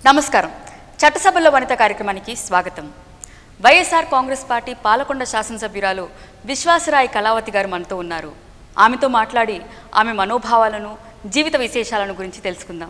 నమస్కారం చట్టసభలో వనిత కార్యక్రమానికి స్వాగతం వైఎస్ఆర్ కాంగ్రెస్ పార్టీ పాలకొండ శాసనసభ్యురాలు విశ్వాసరాయ్ కళావతి గారు మనతో ఉన్నారు ఆమెతో మాట్లాడి ఆమె మనోభావాలను జీవిత విశేషాలను గురించి తెలుసుకుందాం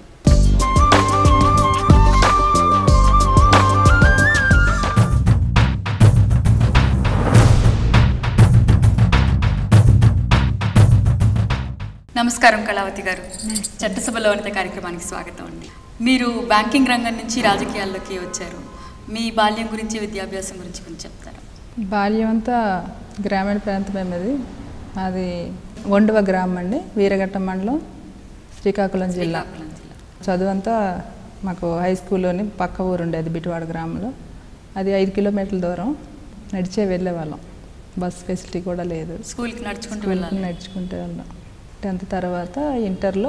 నమస్కారం కళావతి గారు చట్టసభలో వనిత కార్యక్రమానికి స్వాగతం అండి మీరు బ్యాంకింగ్ రంగం నుంచి రాజకీయాల్లోకి వచ్చారు మీ బాల్యం గురించి విద్యాభ్యాసం గురించి కొంచెం చెప్తారా బాల్యం అంతా గ్రామీణ ప్రాంతమే మాది అది వండువ గ్రామం అండి వీరఘట్ట మండలం శ్రీకాకుళం జిల్లా శ్రీకాకుళం జిల్లా చదువంతా మాకు హై స్కూల్లోని పక్క ఊరు ఉండేది బిటివాడ గ్రామంలో అది ఐదు కిలోమీటర్ల దూరం నడిచే వెళ్ళేవాళ్ళం బస్ ఫెసిలిటీ కూడా లేదు స్కూల్కి నడుచుకుంటూ స్కూల్కి వెళ్ళాలి నడుచుకుంటూ వెళ్ళాం టెన్త్ తర్వాత ఇంటర్లో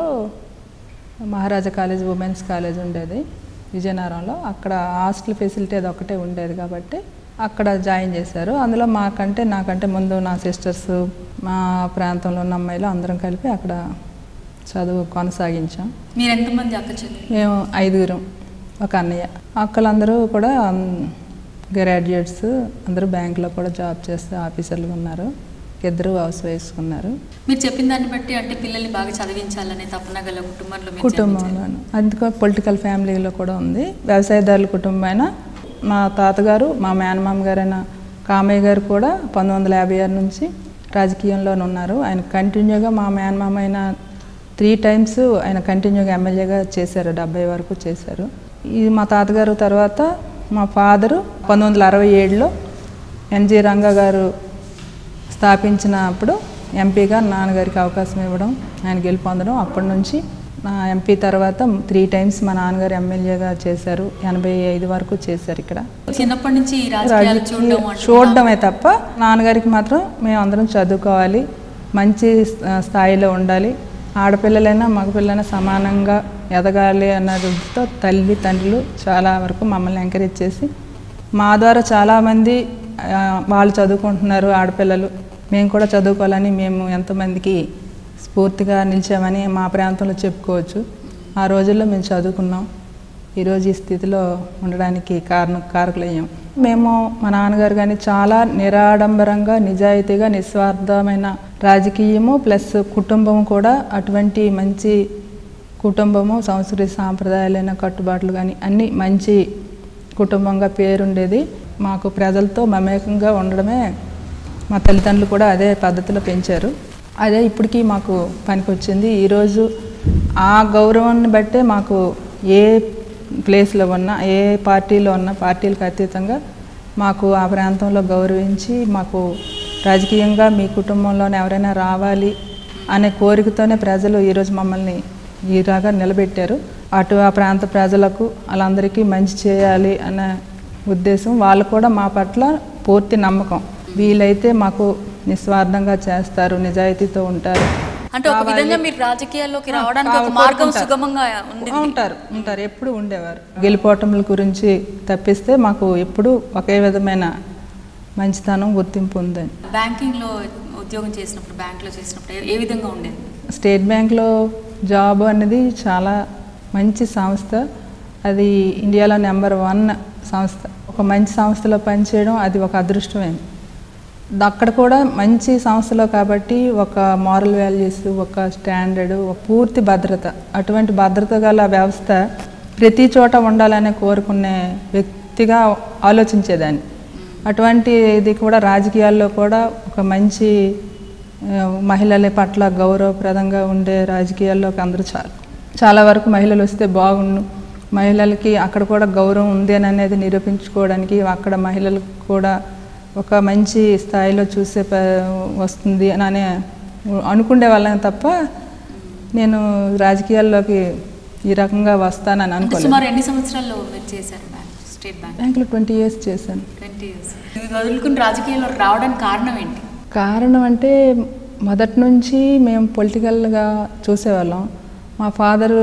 మహారాజా కాలేజ్ ఉమెన్స్ కాలేజ్ ఉండేది విజయనగరంలో అక్కడ హాస్టల్ ఫెసిలిటీ అది ఒకటే ఉండేది కాబట్టి అక్కడ జాయిన్ చేశారు అందులో మాకంటే నాకంటే ముందు నా సిస్టర్స్ మా ప్రాంతంలో ఉన్న అమ్మాయిలు అందరం కలిపి అక్కడ చదువు కొనసాగించాం మీరు ఎంతమంది అక్క చెల్లి మేము ఐదుగురం ఒక అన్నయ్య అక్కలందరూ కూడా గ్రాడ్యుయేట్స్ అందరూ బ్యాంకులో కూడా జాబ్ చేస్తే ఆఫీసర్లు ఉన్నారు ఇద్దరు హౌస్ వైఫ్స్ ఉన్నారు మీరు చెప్పిన దాన్ని బట్టి అంటే పిల్లల్ని బాగా చదివించాలనే తపన గల కుటుంబంలో మీరు జన్మించారు. కుటుంబంలో అందుకో పొలిటికల్ ఫ్యామిలీలో కూడా ఉంది వ్యవసాయదారుల కుటుంబమైన మా తాతగారు మా మేనమామ గారైన కామయ్య గారు కూడా పంతొమ్మిది వందల యాభై ఆరు నుంచి రాజకీయంలోనే ఉన్నారు ఆయన కంటిన్యూగా మా మేనమామ అయిన త్రీ టైమ్స్ ఆయన కంటిన్యూగా ఎమ్మెల్యేగా చేశారు డెబ్బై వరకు చేశారు ఇది మా తాతగారు తర్వాత మా ఫాదరు పంతొమ్మిది వందల అరవై ఏడులో ఎన్జి రంగా గారు స్థాపించినప్పుడు ఎంపీగా నాన్నగారికి అవకాశం ఇవ్వడం ఆయన గెలుపొందడం అప్పటి నుంచి నా ఎంపీ తర్వాత త్రీ టైమ్స్ మా నాన్నగారు ఎమ్మెల్యేగా చేశారు ఎనభై ఐదు వరకు చేశారు ఇక్కడ చిన్నప్పటి నుంచి ఈ రాజకీయాలు చూడడం రాజకీయ- అంటూ చూడడమే తప్ప నాన్నగారికి మాత్రం మేము అందరం చదువుకోవాలి మంచి స్థా- స్థాయిలో ఉండాలి ఆడపిల్లలైనా మగపిల్లలైనా సమానంగా ఎదగాలి అన్న దృష్టితో తల్లి తండ్రులు చాలా వరకు మమ్మల్ని ఎంకరేజ్ చేసి మా ద్వారా చాలామంది ఆ, వాళ్ళు చదువుకుంటున్నారు ఆడపిల్లలు మేము కూడా చదువుకోవాలని మేము ఎంతమందికి స్ఫూర్తిగా నిలిచామని మా ప్రాంతంలో చెప్పుకోవచ్చు ఆ రోజుల్లో మేము చదువుకున్నాం ఈరోజు ఈ స్థితిలో ఉండడానికి కారణం కారకులయ్యాం మేము మా నాన్నగారు కానీ చాలా నిరాడంబరంగా నిజాయితీగా నిస్వార్థమైన రాజకీయము ప్లస్ కుటుంబం కూడా అటువంటి మంచి కుటుంబము సంస్కృతి సాంప్రదాయాలైన కట్టుబాట్లు కానీ అన్నీ మంచి కుటుంబంగా పేరుండేది మాకు ప్రజలతో మమేకంగా ఉండడమే మా తల్లిదండ్రులు కూడా అదే పద్ధతిలో పెంచారు అదే ఇప్పటికీ మాకు పనికొచ్చింది ఈరోజు ఆ గౌరవాన్ని బట్టే మాకు ఏ ప్లేస్లో ఉన్నా ఏ పార్టీలో ఉన్నా పార్టీలకు అతీతంగా మాకు ఆ ప్రాంతంలో గౌరవించి మాకు రాజకీయంగా మీ కుటుంబంలోనే ఎవరైనా రావాలి అనే కోరికతోనే ప్రజలు ఈరోజు మమ్మల్ని ఈరాగా నిలబెట్టారు అటు ఆ ప్రాంత ప్రజలకు వాళ్ళందరికీ మంచి చేయాలి అనే ఉద్దేశం వాళ్ళు కూడా మా పట్ల పూర్తి నమ్మకం వీలైతే మాకు నిస్వార్థంగా చేస్తారు నిజాయితీతో ఉంటారు అంటే ఒక విధంగా మీరు రాజకీయాల్లోకి రావడానికి ఒక మార్గం సుగమంగా ఉంది ఉంటారు ఉంటారు ఎప్పుడు ఉండేవారు గెలిపోవటముల గురించి తప్పిస్తే మాకు ఎప్పుడు ఒకే విధమైన మంచితనం గుర్తింపు ఉందని బ్యాంకింగ్ లో ఉద్యోగం చేసినప్పుడు బ్యాంక్ లో చేసినప్పుడు ఏ- ఏ విధంగా ఉండేది స్టేట్ బ్యాంక్లో జాబ్ అనేది చాలా మంచి సంస్థ అది ఇండియాలో నెంబర్ వన్ సంస్థ ఒక మంచి సంస్థలో పనిచేయడం అది ఒక అదృష్టమైంది అక్కడ కూడా మంచి సంస్థలో కాబట్టి ఒక మారల్ వాల్యూస్ ఒక స్టాండర్డ్ ఒక పూర్తి భద్రత అటువంటి భద్రత గల వ్యవస్థ ప్రతి చోట ఉండాలని కోరుకునే వ్యక్తిగా ఆలోచించేదాన్ని అటువంటి ఇది కూడా రాజకీయాల్లో కూడా ఒక మంచి ఆ, మహిళల పట్ల గౌరవప్రదంగా ఉండే రాజకీయాల్లోకి అందరూ చాలా చాలా వరకు మహిళలు వస్తే బాగుండు మహిళలకి అక్కడ కూడా గౌరవం ఉంది అని అనేది నిరూపించుకోవడానికి అక్కడ మహిళలకు కూడా ఒక మంచి స్థాయిలో చూసే ప వస్తుంది అని అనే అనుకునే వాళ్ళని తప్ప నేను రాజకీయాల్లోకి ఈ రకంగా వస్తానని అంటే అనుకోలేదు సుమారు ఎన్ని సంవత్సరాల్లో మీరు చేశారు బ్యాంక్ స్టేట్ బ్యాంక్ బ్యాంకులో ట్వంటీ ఇయర్స్ చేశాను ట్వంటీ ఇయర్స్ ఇది వదులుకుని రాజకీయాల్లో రావడానికి కారణం ఏంటి కారణం అంటే మొదటి నుంచి మేము పొలిటికల్గా చూసేవాళ్ళం మా ఫాదరు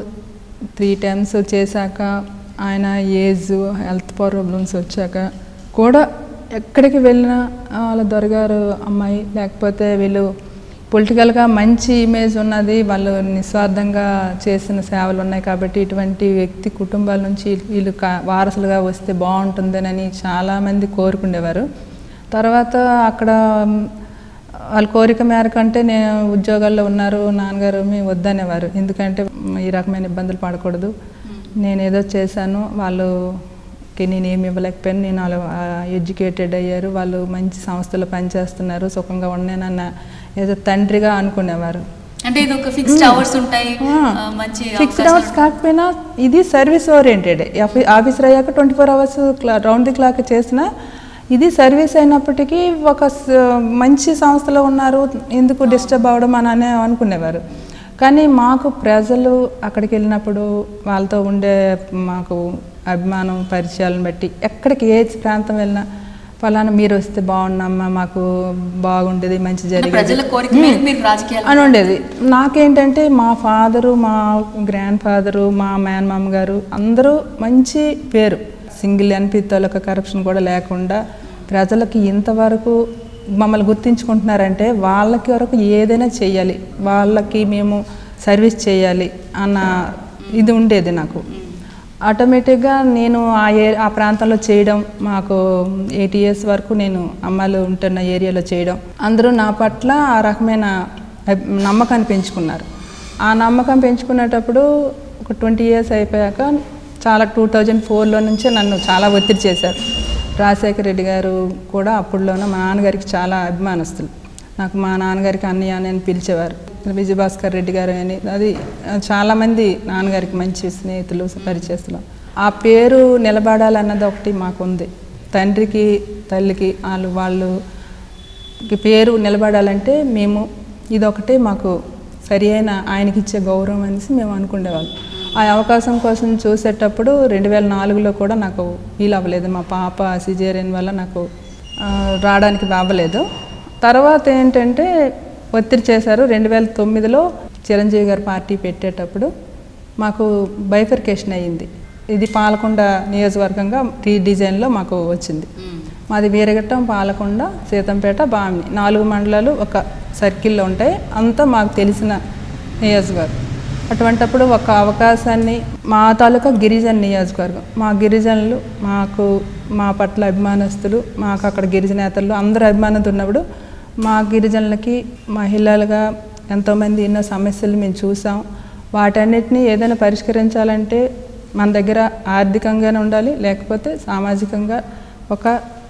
త్రీ టైమ్స్ చేశాక ఆయన ఏజ్ హెల్త్ ప్రాబ్లమ్స్ వచ్చాక కూడా ఎక్కడికి వెళ్ళినా ఆ, వాళ్ళ దొరగారు అమ్మాయి లేకపోతే వీళ్ళు పొలిటికల్గా మంచి ఇమేజ్ ఉన్నది వాళ్ళు నిస్వార్థంగా చేసిన సేవలు ఉన్నాయి కాబట్టి ఇటువంటి వ్యక్తి కుటుంబాల నుంచి వీళ్ళు కా- వారసులుగా వస్తే బాగుంటుందని చాలామంది కోరుకునేవారు తర్వాత అక్కడ మ్, వాళ్ళ కోరిక మేరకు అంటే నేను ఉద్యోగాల్లో ఉన్నారు నాన్నగారు మీ వద్దనేవారు ఎందుకంటే మ్, ఈ రకమైన ఇబ్బందులు పడకూడదు నేను ఏదో చేశాను వాళ్ళకి నేను ఏమి ఇవ్వలేకపోయాను నేను వాళ్ళు ఎడ్యుకేటెడ్ అయ్యారు వాళ్ళు మంచి సంస్థలో పనిచేస్తున్నారు సుఖంగా ఉన్నానన్న ఏదో తండ్రిగా అనుకునేవారు అంటే ఇది ఒక ఫిక్స్డ్ అవర్స్ ఉంటాయి ఆ, మంచి ఫిక్స్డ్ అవర్స్ కాకపోయినా ఇది సర్వీస్ ఓరియంటెడ్ ఆఫీసర్ అయ్యాక twenty four hours round the clock చేసిన ఇది సర్వీస్ అయినప్పటికీ ఒక స- మంచి సంస్థలో ఉన్నారు ఎందుకు డిస్టర్బ్ అవ్వడం అని అనే అనుకునేవారు కానీ మాకు ప్రజలు అక్కడికి వెళ్ళినప్పుడు వాళ్ళతో ఉండే మాకు అభిమానం పరిచయాలను బట్టి ఎక్కడికి ఏ ప్రాంతం వెళ్ళినా ఫలానా మీరు వస్తే బాగున్నామ్మా మాకు బాగుండేది మంచి అంటే జరిగేది ప్రజల కోరిక మేరకు మీరు రాజకీయాలు అని ఉండేది నాకేంటంటే మా ఫాదరు మా గ్రాండ్ ఫాదరు మా మేనమామ గారు అందరూ మంచి పేరు సింగిల్ ఎన్పి తాలూకా కరప్షన్ కూడా లేకుండా ప్రజలకి ఇంతవరకు మమ్మల్ని గుర్తించుకుంటున్నారంటే వాళ్ళకి వరకు ఏదైనా చెయ్యాలి వాళ్ళకి మేము సర్వీస్ చేయాలి అన్న ఇది ఉండేది నాకు ఆటోమేటిక్గా నేను ఆ ఏ ఆ ప్రాంతంలో చేయడం మాకు ఎయిట్ ఇయర్స్ వరకు నేను అమ్మాయిలు ఉంటున్న ఏరియాలో చేయడం అందరూ నా పట్ల ఆ రకమైన అబ్- నమ్మకాన్ని పెంచుకున్నారు ఆ నమ్మకం పెంచుకునేటప్పుడు ఒక ట్వంటీ ఇయర్స్ అయిపోయాక చాలా టూ థౌజండ్ ఫోర్లో నుంచే నన్ను చాలా ఒత్తిడి చేశారు రాజశేఖర రెడ్డి గారు కూడా అప్పుడులోనే మా నాన్నగారికి చాలా అభిమానస్తులు నాకు మా నాన్నగారికి అన్నయ్య అని అని పిలిచేవారు విజయభాస్కర్ రెడ్డి గారు అని అది ఆ, చాలామంది నాన్నగారికి మంచి స్నేహితులు పరిచయస్తులు ఆ పేరు నిలబడాలన్నది ఒకటి మాకు ఉంది తండ్రికి తల్లికి వాళ్ళు వాళ్ళు ఈ పేరు నిలబడాలంటే మేము ఇదొకటే మాకు సరి అయిన ఆయనకి ఇచ్చే గౌరవం అనేసి మేము అనుకునేవాళ్ళం ఆ అవకాశం కోసం చూసేటప్పుడు రెండు వేల నాలుగులో కూడా నాకు వీలు అవ్వలేదు మా పాప సిజేరియన్ వల్ల నాకు ఆ, రావడానికి అవ్వలేదు తర్వాత ఏంటంటే ఒత్తిడి చేశారు రెండు వేల తొమ్మిదిలో చిరంజీవి గారు పార్టీ పెట్టేటప్పుడు మాకు బైఫర్కేషన్ అయ్యింది ఇది పాలకొండ నియోజకవర్గంగా టీ డిజైన్లో మాకు వచ్చింది మాది వీరఘట్టం పాలకొండ సీతంపేట బామిని నాలుగు మండలాలు ఒక సర్కిల్లో ఉంటాయి అంతా మాకు తెలిసిన నియోజకవర్గం అటువంటప్పుడు ఒక అవకాశాన్ని మా తాలూకా గిరిజన నియోజకవర్గం మా గిరిజనులు మాకు మా పట్ల అభిమానస్తులు మాకు అక్కడ గిరిజనేతలు అందరూ అభిమానంతో ఉన్నప్పుడు మా గిరిజనులకి మహిళలుగా ఎంతోమంది ఎన్నో సమస్యలు మేము చూసాం వాటన్నిటిని ఏదైనా పరిష్కరించాలంటే మన దగ్గర ఆర్థికంగానే ఉండాలి లేకపోతే సామాజికంగా ఒక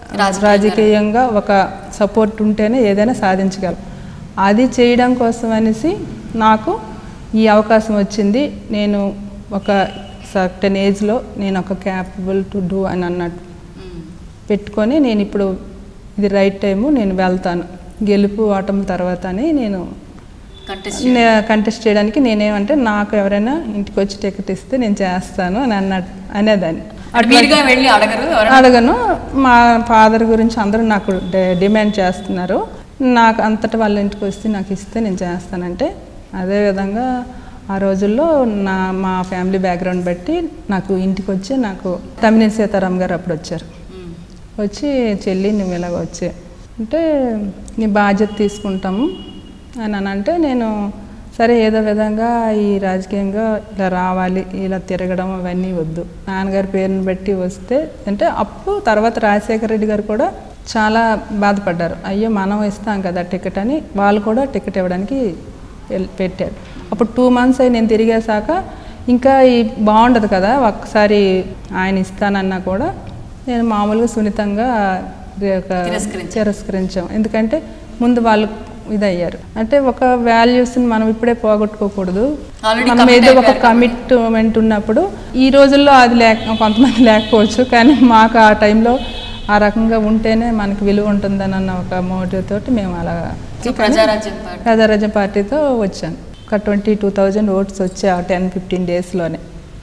రాజకీయంగా ఒక సపోర్ట్ ఉంటేనే ఏదైనా సాధించగలం అది చేయడం కోసం అనేసి నాకు ఈ అవకాశం వచ్చింది నేను ఒక సర్టన్ ఏజ్లో నేను ఒక క్యాపబుల్ టు డూ అని అన్నట్టు పెట్టుకొని నేను ఇప్పుడు ఇది రైట్ టైము నేను వెళ్తాను గెలుపు ఓటమి తర్వాత అని నేను కంటెస్ట్ కంటెస్ట్ చేయడానికి నేనేమంటే నాకు ఎవరైనా ఇంటికి వచ్చి టికెట్ ఇస్తే నేను చేస్తాను అని అన్నట్టు అనేదాన్ని మీరుగా వెళ్ళి అడగరు ఎవరైనా అడగను మా ఫాదర్ గురించి అందరూ నాకు డి- డిమాండ్ చేస్తున్నారు నాకు అంతటా వాళ్ళ ఇంటికి వస్తే నాకు ఇస్తే నేను చేస్తానంటే అదేవిధంగా ఆ రోజుల్లో నా మా ఫ్యామిలీ బ్యాక్గ్రౌండ్ బట్టి నాకు ఇంటికి వచ్చి నాకు తమిళ సీతారాం గారు అప్పుడు వచ్చారు మ్మ్. వచ్చి చెల్లి నువ్వు ఇలాగ వచ్చే అంటే నీ బాధ్యత తీసుకుంటాము అని అని అంటే నేను సరే ఏదో విధంగా ఈ రాజకీయంగా ఇలా రావాలి ఇలా తిరగడం అవన్నీ వద్దు నాన్నగారి పేరుని బట్టి వస్తే అంటే అప్పుడు తర్వాత రాజశేఖర రెడ్డి గారు కూడా చాలా బాధపడ్డారు అయ్యో మనం ఇస్తాం కదా టికెట్ అని వాళ్ళు కూడా టికెట్ ఇవ్వడానికి వెల్- పెట్టారు అప్పుడు టూ మంత్స్ అయి నేను తిరిగేశాక ఇంకా ఈ బాగుండదు కదా ఒక్కసారి ఆయన ఇస్తానన్నా కూడా నేను మామూలుగా సున్నితంగా ఇది ఒక తిరస్కరించారు. తిరస్కరించాం ఎందుకంటే ముందు వాళ్ళు ఇదయ్యారు అంటే ఒక వాల్యూస్ని మనం ఇప్పుడే పోగొట్టుకోకూడదు Already మనం commit ఏదో ఒక అయిపోయారు. కమిట్మెంట్ ఉన్నప్పుడు ఈ రోజుల్లో అది లేక కొంతమంది లేకపోవచ్చు కానీ మాకు ఆ టైంలో ఆ రకంగా ఉంటేనే మనకి విలువ ఉంటుందని అన్న ఒక మోటివ్ తోటి మేము అలా సో ప్రజారాజ్యం పార్టీ ప్రజారాజ్యం పార్టీతో వచ్చాను ఒక ట్వంటీ టూ థౌజండ్ ఓట్స్ వచ్చాయి ఆ టెన్ ఫిఫ్టీన్ డేస్లోనే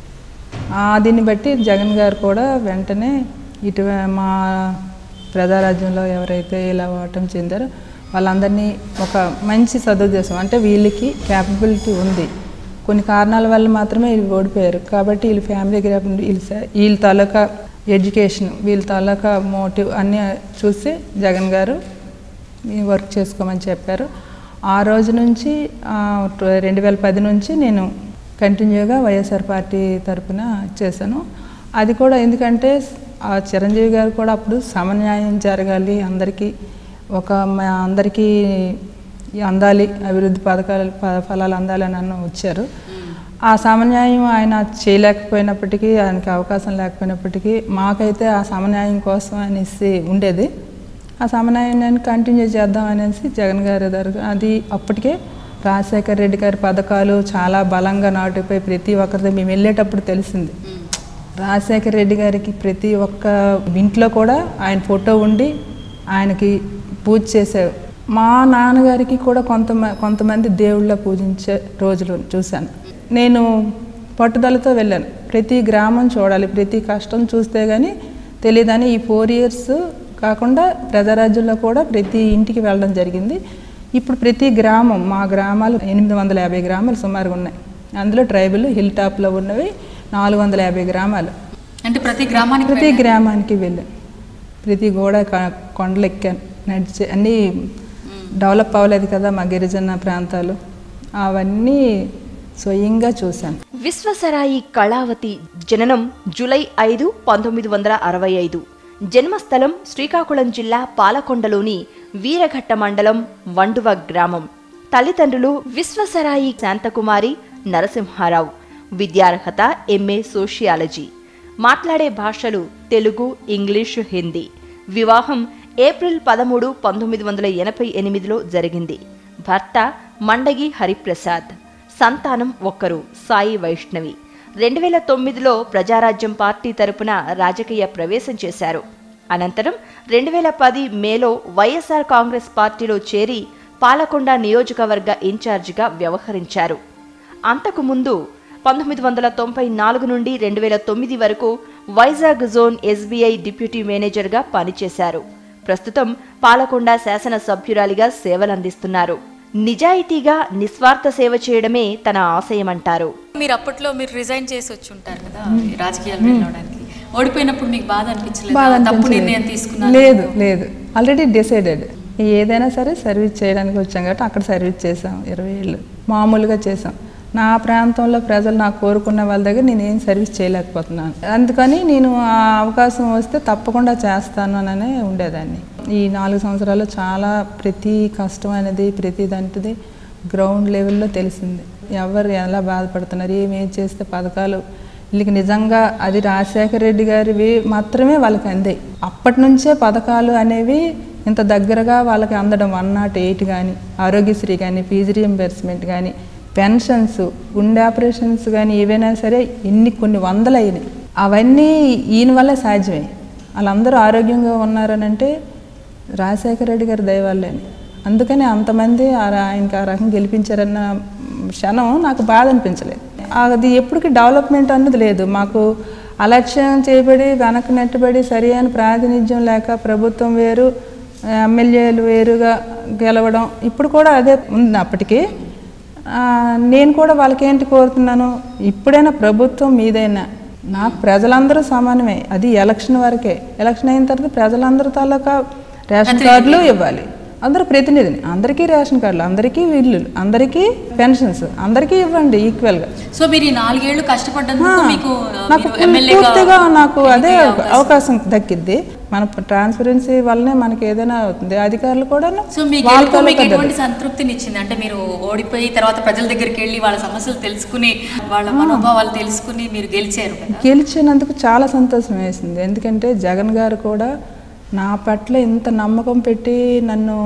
ఆ దీన్ని బట్టి జగన్ గారు కూడా వెంటనే ఇటు మా ప్రజారాజ్యంలో ఎవరైతే ఇలా ఓటమి చెందారో వాళ్ళందరినీ ఒక మంచి సదుద్దేశం అంటే వీళ్ళకి క్యాపబిలిటీ ఉంది కొన్ని కారణాల వల్ల మాత్రమే వీళ్ళు ఓడిపోయారు కాబట్టి వీళ్ళ ఫ్యామిలీ గ్రాఫ్ వీళ్ళ స- వీళ్ళ తాలూకా ఎడ్యుకేషన్ వీళ్ళ తాలూకా మోటివ్ అన్నీ చూసి జగన్ గారు మీ వర్క్ చేసుకోమని చెప్పారు ఆ రోజు నుంచి రెండు వేల పది నుంచి నేను కంటిన్యూగా వైఎస్ఆర్ పార్టీ తరపున చేశాను అది కూడా ఎందుకంటే ఆ చిరంజీవి గారు కూడా అప్పుడు సమన్యాయం జరగాలి అందరికీ ఒక మా అందరికీ అందాలి అభివృద్ధి పథకాలు ప- ఫలాలు అందాలి అని అన్న వచ్చారు ఆ సమన్యాయం ఆయన చేయలేకపోయినప్పటికీ ఆయనకి అవకాశం లేకపోయినప్పటికీ మాకైతే ఆ సమన్యాయం కోసం అనేసి ఉండేది ఆ సమన్వయాన్ని కంటిన్యూ చేద్దాం అనేసి జగన్ గారి దగ్గర అది అప్పటికే రాజశేఖర్ రెడ్డి గారి పథకాలు చాలా బలంగా నాటిపోయి ప్రతి ఒక్కరిది మేము వెళ్ళేటప్పుడు తెలిసింది రాజశేఖర రెడ్డి గారికి ప్రతి ఒక్క ఇంట్లో కూడా ఆయన ఫోటో ఉండి ఆయనకి పూజ చేసే మా నాన్నగారికి కూడా కొంత కొంతమంది దేవుళ్ళ పూజించే రోజులు చూశాను నేను పట్టుదలతో వెళ్ళాను ప్రతి గ్రామం చూడాలి ప్రతి కష్టం చూస్తే కానీ తెలియదని ఈ ఫోర్ ఇయర్స్ కాకుండా ప్రజారాజ్యంలో కూడా ప్రతి ఇంటికి వెళ్ళడం జరిగింది ఇప్పుడు ప్రతి గ్రామం మా గ్రామాలు ఎనిమిది వందల యాభై గ్రామాలు సుమారుగా ఉన్నాయి అందులో ట్రైబల్ హిల్ టాప్లో ఉన్నవి నాలుగు వందల యాభై గ్రామాలు అంటే ప్రతి గ్రామానికి ప్రతి గ్రామానికి వెళ్ళాను ప్రతి గోడ క- కొండలు ఎక్కాను నడిచే అన్నీ డెవలప్ అవ్వలేదు కదా మా గిరిజన ప్రాంతాలు అవన్నీ స్వయంగా చూశాను విశ్వసరాయి కళావతి జననం జూలై ఐదు పంతొమ్మిది వందల అరవై ఐదు జన్మస్థలం శ్రీకాకుళం జిల్లా పాలకొండలోని వీరఘట్ట మండలం వండువ గ్రామం తల్లిదండ్రులు విశ్వసరాయి శాంతకుమారి నరసింహారావు విద్యార్హత ఎంఏ సోషియాలజీ మాట్లాడే భాషలు తెలుగు ఇంగ్లీషు హిందీ వివాహం ఏప్రిల్ పదమూడు పంతొమ్మిది వందల ఎనభై ఎనిమిదిలో జరిగింది భర్త మండగి హరిప్రసాద్ సంతానం ఒక్కరు సాయి వైష్ణవి రెండు వేల తొమ్మిదిలో ప్రజారాజ్యం పార్టీ తరపున రాజకీయ ప్రవేశం చేశారు అనంతరం రెండు వేల పది మేలో వైఎస్ఆర్ కాంగ్రెస్ పార్టీలో చేరి పాలకొండ నియోజకవర్గ ఇన్ఛార్జిగా వ్యవహరించారు అంతకుముందు పంతొమ్మిది వందల తొంభై నాలుగు నుండి రెండు వేల తొమ్మిది వరకు వైజాగ్ జోన్ ఎస్బీఐ డిప్యూటీ మేనేజర్గా పనిచేశారు ప్రస్తుతం పాలకొండ శాసనసభ్యురాలిగా సేవలందిస్తున్నారు నిజాయితీగా నిస్వార్థ సేవ చేయడమే తన ఆశయమంటారు మీరు అప్పట్లో మీరు రిజైన్ చేసి వచ్చి ఉంటారు కదా ఈ రాజకీయాలు వెళ్ళడానికి ఓడిపోయినప్పుడు మీకు బాధ అనిపించలేదు బాధ తప్పు అనిపించలేదు. నిర్ణయం తీసుకున్నారు లేదు లేదు ఆల్రెడీ డిసైడెడ్ ఏదైనా సరే సర్వీస్ చేయడానికి వచ్చాం కాబట్టి అక్కడ సర్వీస్ చేసాం ఇరవై ఏళ్ళు మామూలుగా చేసాం నా ప్రాంతంలో ప్రజలు నాకు కోరుకున్న వాళ్ళ దగ్గర నేను ఏం సర్వీస్ చేయలేకపోతున్నాను అందుకని నేను ఆ అవకాశం వస్తే తప్పకుండా చేస్తాను అననే ఉండేదాన్ని ఈ నాలుగు సంవత్సరాలు చాలా ప్రతి కష్టమైనది ప్రతి దాంటిది గ్రౌండ్ లెవెల్లో తెలిసింది ఎవరు ఎలా బాధపడుతున్నారు ఏమేం చేస్తే పథకాలు వీళ్ళకి నిజంగా అది రాజశేఖర రెడ్డి గారివి మాత్రమే వాళ్ళకి అందాయి అప్పటి నుంచే పథకాలు అనేవి ఇంత దగ్గరగా వాళ్ళకి అందడం వన్ నాట్ ఎయిట్ కానీ ఆరోగ్యశ్రీ కానీ ఫీజు రియంబర్స్మెంట్ కానీ పెన్షన్స్ గుండె ఆపరేషన్స్ కానీ ఏవైనా సరే ఎన్ని కొన్ని వందలు అయినాయి అవన్నీ ఈయన వల్లే సాధ్యమే వాళ్ళందరూ ఆరోగ్యంగా ఉన్నారని అంటే రాజశేఖర రెడ్డి గారి దయ వల్లేని అందుకని అంతమంది ఆ రా- ఆయనకి ఆ రకం గెలిపించారన్న క్షణం నాకు బాధ అనిపించలేదు అది ఎప్పటికీ డెవలప్మెంట్ అన్నది లేదు మాకు అలక్ష్యం చేయబడి వెనక్కి నెట్టబడి సరి అయిన ప్రాతినిధ్యం లేక ప్రభుత్వం వేరు ఎమ్మెల్యేలు వేరుగా గెలవడం ఇప్పుడు కూడా అదే ఉంది అప్పటికి ఆ, నేను కూడా వాళ్ళకి ఏంటి కోరుతున్నాను ఇప్పుడైనా ప్రభుత్వం మీదైనా నాకు ప్రజలందరూ సమానమే అది ఎలక్షన్ వరకే ఎలక్షన్ అయిన తర్వాత ప్రజలందరూ తాలూకా రేషన్ కార్డులు ఇవ్వాలి అందరూ ప్రతినిధిని అందరికీ రేషన్ కార్డులు అందరికీ ఇల్లులు అందరికీ పెన్షన్స్ అందరికీ ఇవ్వండి ఈక్వల్గా సో మీరు ఈ నాలుగేళ్లు కష్టపడ్డందుకు మీకు ఆ, నాకు మీరు ఎమ్మెల్యేగా పూర్తిగా నాకు అదే అవకాశం దక్కిద్ది మన ట్రాన్స్పరెన్సీ వల్లనే మనకి ఏదైనా అవుతుంది అధికారులు కూడా సో మీ గెలుపు మీకు ఎటువంటి సంతృప్తిని ఇచ్చింది అంటే మీరు ఓడిపోయి తర్వాత ప్రజల దగ్గరికి వెళ్ళి వాళ్ళ సమస్యలు తెలుసుకుని వాళ్ళ మనోభావాలు తెలుసుకుని మీరు గెలిచారు కదా గెలిచినందుకు చాలా సంతోషం వేసింది ఎందుకంటే జగన్ గారు కూడా నా పట్ల ఇంత నమ్మకం పెట్టి నన్ను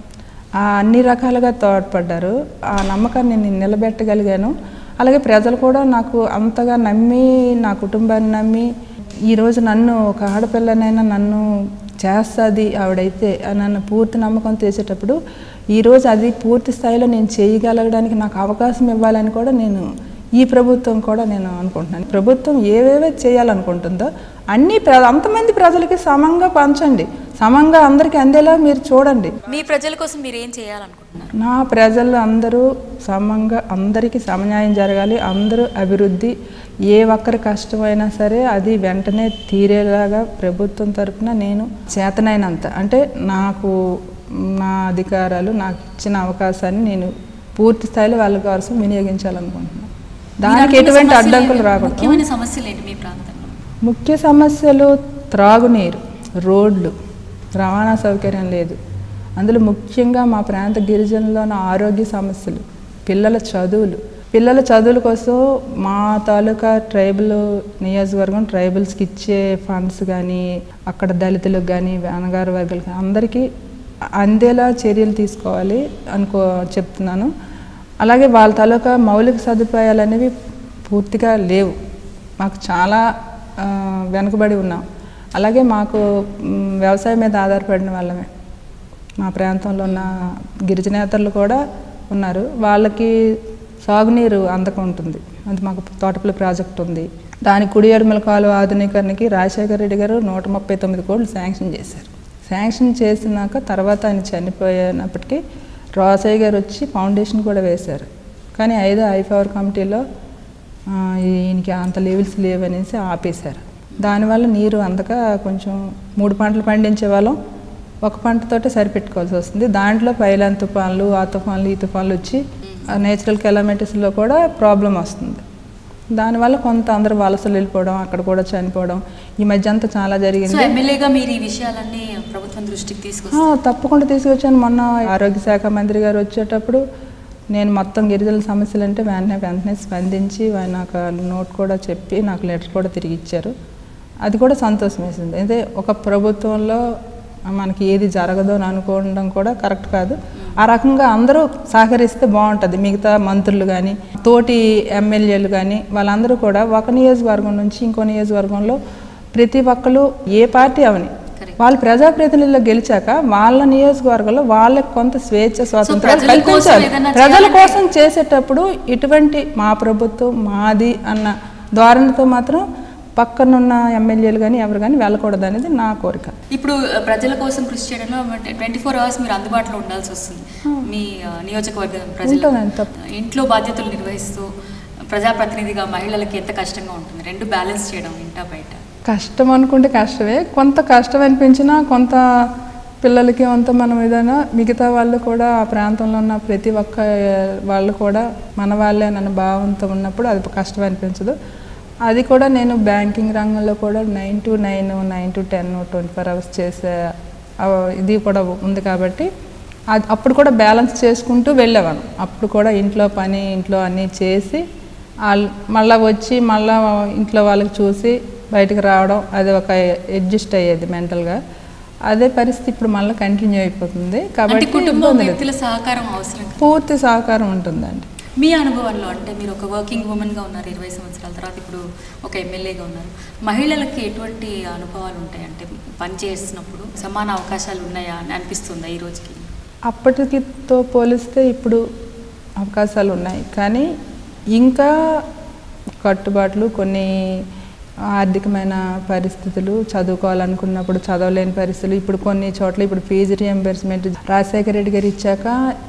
ఆ అన్ని రకాలుగా తోడ్పడ్డారు ఆ నమ్మకాన్ని నేను నిలబెట్టగలిగాను అలాగే ప్రజలు కూడా నాకు అంతగా నమ్మి నా కుటుంబాన్ని నమ్మి ఈరోజు నన్ను ఒక ఆడపిల్లనైనా నన్ను చేస్తుంది ఆవిడైతే అని నన్ను పూర్తి నమ్మకం చేసేటప్పుడు ఈరోజు అది పూర్తి స్థాయిలో నేను చేయగలగడానికి నాకు అవకాశం ఇవ్వాలని కూడా నేను ఈ ప్రభుత్వం కూడా నేను అనుకుంటున్నాను ప్రభుత్వం ఏవేవే చేయాలనుకుంటుందో అన్ని ప్ర అంతమంది ప్రజలకి సమంగా పంచండి సమంగా అందరికీ అందేలా మీరు చూడండి మీ ప్రజల కోసం మీరు ఏం చేయాలనుకుంటున్నారు నా ప్రజలు అందరూ సమంగా అందరికీ సమన్యాయం జరగాలి అందరూ అభివృద్ధి ఏ ఒక్కరి కష్టమైనా సరే అది వెంటనే తీరేలాగా ప్రభుత్వం తరపున నేను చేతనైనంత అంటే నాకు నా అధికారాలు నాకు ఇచ్చిన అవకాశాన్ని నేను పూర్తి స్థాయిలో వాళ్ళ కోసం వినియోగించాలనుకుంటున్నాను దానికి మీరు ఎటువంటి అనుకున్న అడ్డంకులు సమస్యలు- రాకూడదు ముఖ్యమైన సమస్యలు ఏంటి మీ ప్రాంతంలో ముఖ్య సమస్యలు త్రాగునీరు రోడ్లు రవాణా సౌకర్యం లేదు అందులో ముఖ్యంగా మా ప్రాంత గిరిజనుల్లోని ఆరోగ్య సమస్యలు పిల్లల చదువులు పిల్లల చదువుల కోసం మా తాలూకా ట్రైబల్ నియోజకవర్గం ట్రైబల్స్కి ఇచ్చే ఫండ్స్ కానీ అక్కడ దళితులకు కానీ అనగారు వర్గాలకు అందరికీ అందేలా చర్యలు తీసుకోవాలి అనుకో చెప్తున్నాను అలాగే వాళ్ళ తాలూకా మౌలిక సదుపాయాలు అనేవి పూర్తిగా లేవు మాకు చాలా ఆ, వెనుకబడి ఉన్నాం అలాగే మాకు మ్, వ్యవసాయం మీద ఆధారపడిన వాళ్ళమే మా ప్రాంతంలో ఉన్న గిరిజనేతలు కూడా ఉన్నారు వాళ్ళకి సాగునీరు అందకం ఉంటుంది అది మాకు తోటపల్లి ప్రాజెక్ట్ ఉంది దాని కుడి ఎడమల కాలువ ఆధునీకరణకి రాజశేఖర రెడ్డి గారు నూట ముప్పై తొమ్మిది కోట్లు శాంక్షన్ చేశారు శాంక్షన్ చేసినాక తర్వాత ఆయన చనిపోయినప్పటికీ రాసయ్య గారు వచ్చి ఫౌండేషన్ కూడా వేశారు కానీ ఐదో ఐఫవర్ కమిటీలో ఆ, ఈయనకి అంత లెవెల్స్ లేవనేసి ఆపేశారు దానివల్ల నీరు అందక కొంచెం మూడు పంటలు పండించే వాళ్ళం ఒక పంటతోటే సరిపెట్టుకోవాల్సి వస్తుంది దాంట్లో పైలాన్ తుఫాన్లు ఆ తుఫాన్లు ఈ తుఫాన్లు వచ్చి నేచురల్ కెలామిటీస్లో కూడా ప్రాబ్లం వస్తుంది దానివల్ల కొంత అందరూ వలసలు వెళ్ళిపోవడం అక్కడ కూడా చనిపోవడం ఈ మధ్య అంతా చాలా సో జరిగింది ఎమ్మెల్యేగా మీరు ఈ విషయాలన్నీ ప్రభుత్వం దృష్టికి ఆ, తీసుకొస్తారు తప్పకుండా తీసుకొచ్చాను మొన్న ఆరోగ్య శాఖ మంత్రి గారు వచ్చేటప్పుడు నేను మొత్తం గిరిజనుల సమస్యలు అంటే వెంటనే వెంటనే స్పందించి ఆయన నాకు నోట్ కూడా చెప్పి నాకు లెటర్ కూడా తిరిగి ఇచ్చారు అది కూడా సంతోషం వేసింది అయితే ఒక ప్రభుత్వంలో మనకి ఏది జరగదు అని అనుకోవడం కూడా కరెక్ట్ కాదు ఆ రకంగా అందరూ సహకరిస్తే బాగుంటుంది మిగతా మంత్రులు కానీ తోటి ఎమ్మెల్యేలు కానీ వాళ్ళందరూ కూడా ఒక నియోజకవర్గం నుంచి ఇంకో నియోజకవర్గంలో ప్రతి ఒక్కరు ఏ పార్టీ అవని Correct. వాళ్ళు ప్రజాప్రతినిధుల్లో గెలిచాక వాళ్ళ నియోజకవర్గంలో వాళ్ళకి కొంత స్వేచ్ఛ స్వాతంత్రాలు ప్రజల కోసం కల్పించాలి ఏదైనా ప్రజల చేయాలంటే- కోసం చేసేటప్పుడు ఇటువంటి మా ప్రభుత్వం మాది అన్న ధోరణితో మాత్రం పక్కనున్న ఎమ్మెల్యేలు కానీ ఎవరు కానీ వెళ్ళకూడదు అనేది నా కోరిక ఇప్పుడు ఆ, ప్రజల కోసం కృషి చేయడంలో ట్వంటీ ఫోర్ అవర్స్ మీరు అందుబాటులో ఉండాల్సి వస్తుంది మీ ఆ, నియోజకవర్గ ప్రజలు ఉంటానండి, తప్ప- ఇంట్లో బాధ్యతలు నిర్వహిస్తూ ప్రజాప్రతినిధిగా మహిళలకి ఎంత కష్టంగా ఉంటుంది రెండు బ్యాలెన్స్ చేయడం ఇంటా బయట కష్టం అనుకుంటే కష్టమే కొంత కష్టం అనిపించినా కొంత పిల్లలకి కొంత మనం ఏదైనా మిగతా వాళ్ళు కూడా ఆ ప్రాంతంలో ఉన్న ప్రతి ఒక్క వాళ్ళు కూడా మన వాళ్ళే నన్ను భావంతో ఉన్నప్పుడు అది కష్టం అనిపించదు అది కూడా నేను బ్యాంకింగ్ రంగంలో కూడా nine to nine nine to ten twenty four hours చేసే ఆ, ఇది కూడా ఉంది కాబట్టి అది అప్పుడు కూడా బ్యాలెన్స్ చేసుకుంటూ వెళ్ళేవాను అప్పుడు కూడా ఇంట్లో పని ఇంట్లో అన్నీ చేసి వాళ్ళు మళ్ళీ వచ్చి మళ్ళీ ఇంట్లో వాళ్ళకి చూసి బయటకు రావడం అది ఒక అడ్జస్ట్ అయ్యేది మెంటల్గా అదే పరిస్థితి ఇప్పుడు మళ్ళీ కంటిన్యూ అయిపోతుంది అంటే కాబట్టి కుటుంబం ఇబ్బంది లేదు. వ్యక్తుల సహకారం అవసరం కదా. పూర్తి సహకారం ఉంటుందండి మీ అనుభవంలో అంటే మీరు ఒక వర్కింగ్ ఉమెన్గా ఉన్నారు ఇరవై సంవత్సరాల తర్వాత ఇప్పుడు ఒక ఎమ్మెల్యేగా ఉన్నారు మహిళలకి ఎటువంటి అనుభవాలు ఉంటాయి అంటే పని చేసినప్పుడు సమాన అవకాశాలు ఉన్నాయా అని అనిపిస్తుందా ఈ రోజుకి అప్పటికితో పోలిస్తే ఇప్పుడు అవకాశాలు ఉన్నాయి కానీ ఇంకా కట్టుబాట్లు కొన్ని ఆర్థికమైన పరిస్థితులు చదువుకోవాలనుకున్నప్పుడు చదవలేని పరిస్థితులు ఇప్పుడు కొన్ని చోట్ల ఇప్పుడు ఫీజు రియంబర్స్మెంట్ రాజశేఖర రెడ్డి గారు ఇచ్చాక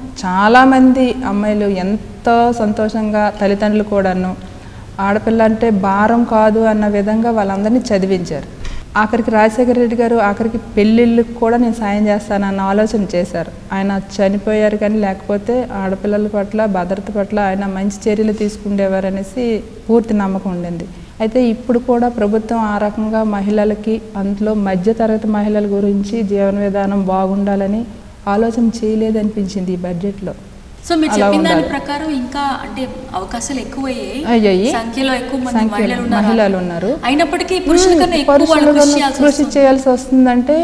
చాలామంది అమ్మాయిలు ఎంతో సంతోషంగా తల్లిదండ్రులు కూడాను ఆడపిల్ల అంటే భారం కాదు అన్న విధంగా వాళ్ళందరినీ చదివించారు ఆఖరికి రాజశేఖర రెడ్డి గారు ఆఖరికి పెళ్ళిళ్ళకి కూడా నేను సాయం చేస్తానన్న ఆలోచన చేశారు ఆయన చనిపోయారు కానీ లేకపోతే ఆడపిల్లల పట్ల భద్రత పట్ల ఆయన మంచి చర్యలు తీసుకుండేవారు అనేసి పూర్తి నమ్మకం ఉండింది అయితే ఇప్పుడు కూడా ప్రభుత్వం ఆ రకంగా మహిళలకి అందులో మధ్యతరగతి మహిళల గురించి జీవన విధానం బాగుండాలని ఆలోచన చేయలేదనిపించింది ఈ బడ్జెట్లో సో మీరు అలా చెప్పిన దాని ఉండాలి. ప్రకారం ఇంకా అంటే అవకాశాలు ఎక్కువయ్యాయి అయ్యాయి. సంఖ్యలో ఎక్కువ మంది సంఖ్యలో మహిళలు ఉన్నారు మహిళలు ఉన్నారు. అయినప్పటికీ పురుషుల కన్నా ఎక్కువ వాళ్ళు పరుషులు కృషి కన్నా చేయాల్సి కృషి వస్తుంది. చేయాల్సి వస్తుందంటే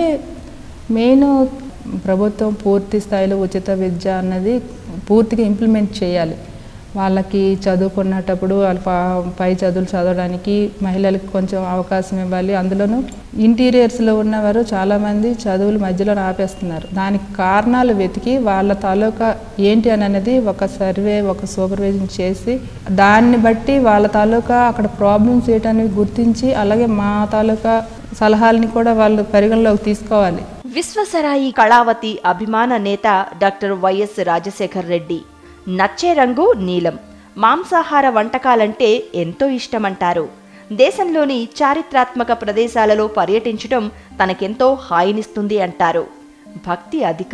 మెయిన్ ప్రభుత్వం పూర్తి స్థాయిలో ఉచిత విద్య అన్నది పూర్తిగా ఇంప్లిమెంట్ చేయాలి వాళ్ళకి చదువుకున్నటప్పుడు వాళ్ళ ప- పై చదువులు చదవడానికి మహిళలకు కొంచెం అవకాశం ఇవ్వాలి అందులోనూ ఇంటీరియర్స్లో ఉన్నవారు చాలామంది చదువులు మధ్యలో ఆపేస్తున్నారు దానికి కారణాలు వెతికి వాళ్ళ తాలూకా ఏంటి అని అనేది ఒక సర్వే ఒక సూపర్విజన్ చేసి దాన్ని బట్టి వాళ్ళ తాలూకా అక్కడ ప్రాబ్లమ్స్ ఏంటనేవి గుర్తించి అలాగే మా తాలూకా సలహాలని కూడా వాళ్ళు పరిగణలోకి తీసుకోవాలి విశ్వసరాయి కళావతి అభిమాన నేత డాక్టర్ వైఎస్ రాజశేఖర్ రెడ్డి నచ్చే రంగు నీలం మాంసాహార వంటకాలంటే ఎంతో ఇష్టమంటారు దేశంలోని చారిత్రాత్మక ప్రదేశాలలో పర్యటించడం తనకెంతో హాయినిస్తుంది అంటారు భక్తి అధికం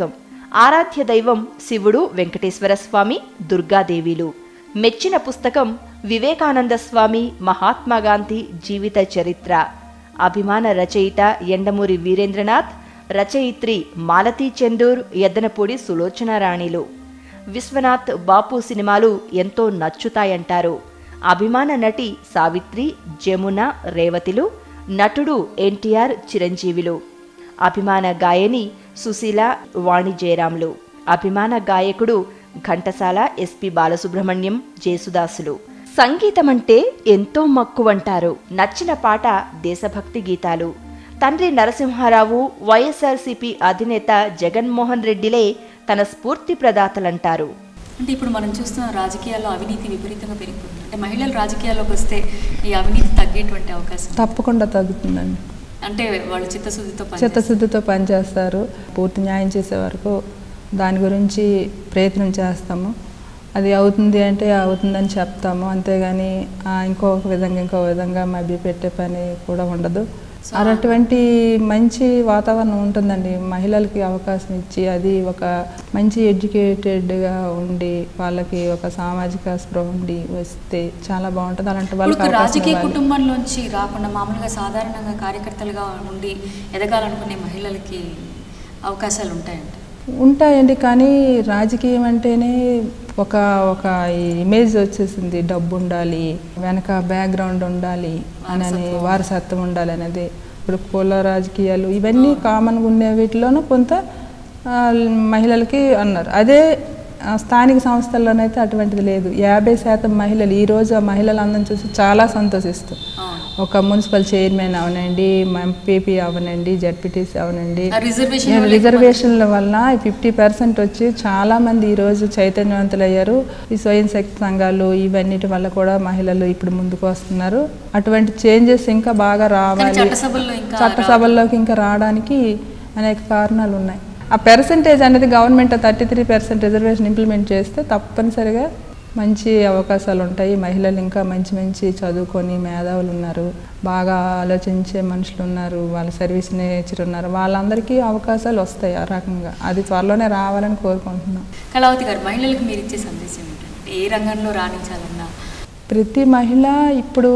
ఆరాధ్య దైవం శివుడు వెంకటేశ్వర స్వామి దుర్గాదేవిలు మెచ్చిన పుస్తకం వివేకానంద స్వామి మహాత్మా గాంధీ జీవిత చరిత్ర అభిమాన రచయిత ఎండమూరి వీరేంద్రనాథ్ రచయిత్రి మాలతీ చందూర్ ఎద్దనపూడి సులోచన రాణిలు విశ్వనాథ్ బాపు సినిమాలు ఎంతో నచ్చుతాయంటారు అభిమాన నటి సావిత్రి జమున రేవతిలు నటుడు ఎన్టీఆర్ చిరంజీవిలు అభిమాన గాయని సుశీల వాణి జయరాములు అభిమాన గాయకుడు ఘంటసాల ఎస్పి బాలసుబ్రహ్మణ్యం జేసుదాసులు సంగీతమంటే ఎంతో మక్కువంటారు నచ్చిన పాట దేశభక్తి గీతాలు తండ్రి నరసింహారావు వైఎస్ఆర్సీపీ అధినేత జగన్మోహన్ రెడ్డిలే తన స్ఫూర్తి ప్రదాతలంటారు అంటే ఇప్పుడు మనం చూస్తున్న రాజకీయాల్లో అవినీతి విపరీతంగా పెరిగిపోతుంది అంటే మహిళలు రాజకీయాల్లోకి వస్తే ఈ అవినీతి తగ్గేటువంటి అవకాశం తప్పకుండా తగ్గుతుందండి అంటే వాళ్ళు చిత్తశుద్ధితో పనిచేస్తారు. చిత్తశుద్ధితో పనిచేస్తారు పూర్తి న్యాయం చేసే వరకు దాని గురించి ప్రయత్నం చేస్తాము అది అవుతుంది అంటే అవుతుందని చెప్తాము అంతేగాని ఆ, ఇంకొక విధంగా ఇంకో విధంగా మభ్య పెట్టే పని కూడా ఉండదు సో అటువంటి మంచి వాతావరణం ఉంటుందండి మహిళలకి అవకాశం ఇచ్చి అది ఒక మంచి ఎడ్యుకేటెడ్గా ఉండి వాళ్ళకి ఒక సామాజిక స్పృహ ఉండి వస్తే చాలా బాగుంటుంది అలాంటి ఇప్పుడు వాళ్ళకి ఒక అవకాశం రాజకీయ ఇవ్వాలి. కుటుంబంలోంచి రాకుండా మామూలుగా సాధారణంగా కార్యకర్తలుగా ఉండి ఎదగాలనుకునే మహిళలకి అవకాశాలు ఉంటాయంట ఉంటాయండి కానీ రాజకీయం అంటేనే ఒక ఒక ఇమేజ్ వచ్చేసింది డబ్బు ఉండాలి వెనక బ్యాక్గ్రౌండ్ ఉండాలి అని వారసత్వం ఉండాలి అనేది ఇప్పుడు కుల రాజకీయాలు ఇవన్నీ కామన్గా ఉండే వీటిలోనూ కొంత ఆ, మహిళలకి అన్నారు అదే ఆ, స్థానిక సంస్థల్లోనైతే అటువంటిది లేదు యాభై శాతం మహిళలు ఈరోజు ఆ మహిళల అందం చూసి చాలా సంతోషిస్తాం అవును. ఒక మున్సిపల్ చైర్మన్ అవనండి ఎంపీపీ అవనండి జడ్పీటీసీ అవనండి ఆ రిజర్వేషన్ ఈ వల్ల రిజర్వేషన్ల వల్ల ఫిఫ్టీ పర్సెంట్ వచ్చి చాలా మంది ఈ రోజు చైతన్యవంతులు అయ్యారు ఈ స్వయం శక్తి సంఘాలు ఇవన్నిటి వల్ల కూడా మహిళలు ఇప్పుడు ముందుకు వస్తున్నారు అటువంటి చేంజెస్ ఇంకా బాగా కానీ రావాలి చట్టసభల్లో ఇంకా చట్టసభల్లోకి ఇంకా రావడానికి అనేక కారణాలు ఉన్నాయి ఆ పెర్సంటేజ్ అనేది government thirty three percent reservation implement చేస్తే తప్పనిసరిగా మంచి అవకాశాలు ఉంటాయి మహిళలు ఇంకా మంచి మంచి చదువుకొని మేధావులు ఉన్నారు బాగా ఆలోచించే మనుషులు ఉన్నారు వాళ్ళ సర్వీస్ నేచర్ ఉన్నారు వాళ్ళందరికీ అవకాశాలు వస్తాయి ఆ రకంగా అది త్వరలోనే రావాలని కోరుకుంటున్నాం కళావతి గారు మహిళలకు మీరు ఇచ్చే సందేశం ఏంటంటే ఏ రంగంలో రాణించాలన్నా ప్రతి మహిళ ఇప్పుడు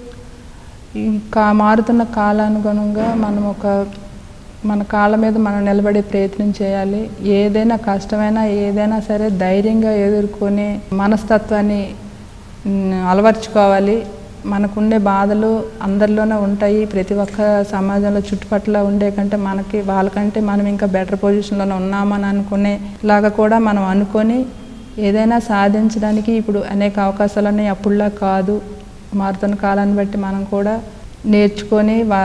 ఈ కా మారుతున్న కాలానుగుణంగా మనం ఒక మన కాళ్ళ మీద మనం నిలబడే ప్రయత్నం చేయాలి ఏదైనా కష్టమైనా ఏదైనా సరే ధైర్యంగా ఎదుర్కొనే మనస్తత్వాన్ని మ్, అలవర్చుకోవాలి మనకుండే బాధలు అందరిలోనే ఉంటాయి ప్రతి ఒక్క సమాజంలో చుట్టుపక్కల ఉండే కంటే మనకి వాళ్ళకంటే మనం ఇంకా బెటర్ పొజిషన్లోనే ఉన్నామని అనుకునే లాగా కూడా మనం అనుకొని ఏదైనా సాధించడానికి ఇప్పుడు అనేక అవకాశాలు ఉన్నాయి అప్పుడులా కాదు మారుతున్న కాలాన్ని బట్టి మనం కూడా నేర్చుకొని వా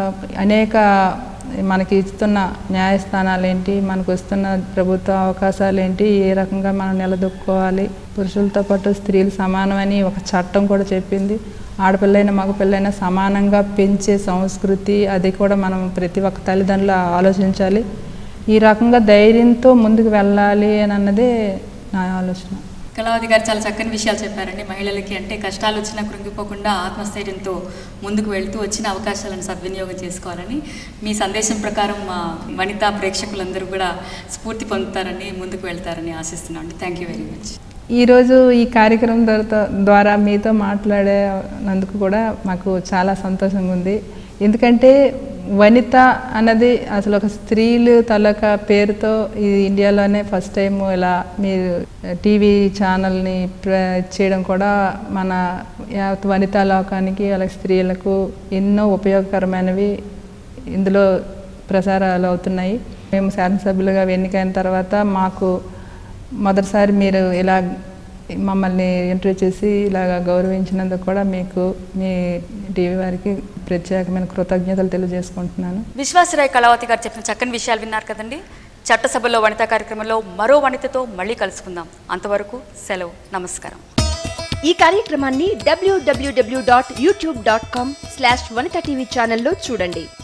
అనేక మనకి ఇస్తున్న న్యాయస్థానాలు ఏంటి మనకు వస్తున్న ప్రభుత్వ అవకాశాలు ఏంటి ఏ రకంగా మనం నిలదొక్కుకోవాలి పురుషులతో పాటు స్త్రీలు సమానమని ఒక చట్టం కూడా చెప్పింది ఆడపిల్లైన మగపిల్లైనా సమానంగా పెంచే సంస్కృతి అది కూడా మనం ప్రతి ఒక్క తల్లిదండ్రులు ఆలోచించాలి ఈ రకంగా ధైర్యంతో ముందుకు వెళ్ళాలి అని అన్నదే నా ఆలోచన కళావతి గారు చాలా చక్కని విషయాలు చెప్పారండి మహిళలకి అంటే కష్టాలు వచ్చినా కృంగిపోకుండా ఆత్మస్థైర్యంతో ముందుకు వెళ్తూ వచ్చిన అవకాశాలను సద్వినియోగం చేసుకోవాలని మీ సందేశం ప్రకారం మా వనితా ప్రేక్షకులందరూ కూడా స్ఫూర్తి పొందుతారని ముందుకు వెళ్తారని ఆశిస్తున్నాం అండి థ్యాంక్ యూ వెరీ మచ్ ఈరోజు ఈ కార్యక్రమం ద్వారా ద్వారా మీతో మాట్లాడేందుకు కూడా మాకు చాలా సంతోషంగా ఉంది ఎందుకంటే వనిత అన్నది అసలు ఒక స్త్రీలు తలక పేరుతో ఈ ఇండియాలోనే ఫస్ట్ టైం ఇలా మీరు టీవీ ఛానల్ని ప్ర చేయడం కూడా మన యావత్ వనితా లోకానికి అలాగే స్త్రీలకు ఎన్నో ఉపయోగకరమైనవి ఇందులో ప్రసారాలు అవుతున్నాయి మేము శాసనసభ్యులుగా ఎన్నికైన తర్వాత మాకు మొదటిసారి మీరు ఇలా మమ్మల్ని ఇంటర్వ్యూ చేసి ఇలాగ గౌరవించినందుకు కూడా మీకు మీ టీవీ వారికి ప్రత్యేకమైన కృతజ్ఞతలు తెలియజేసుకుంటున్నాను విశ్వాసరాయ్ కళావతి గారు చెప్పిన చక్కని విషయాలు విన్నారు కదండి చట్టసభలో వనితా కార్యక్రమంలో మరో వనితతో మళ్ళీ కలుసుకుందాం అంతవరకు సెలవు నమస్కారం ఈ కార్యక్రమాన్ని WWW dot YouTube dot com slash Vanitha TV ఛానల్లో చూడండి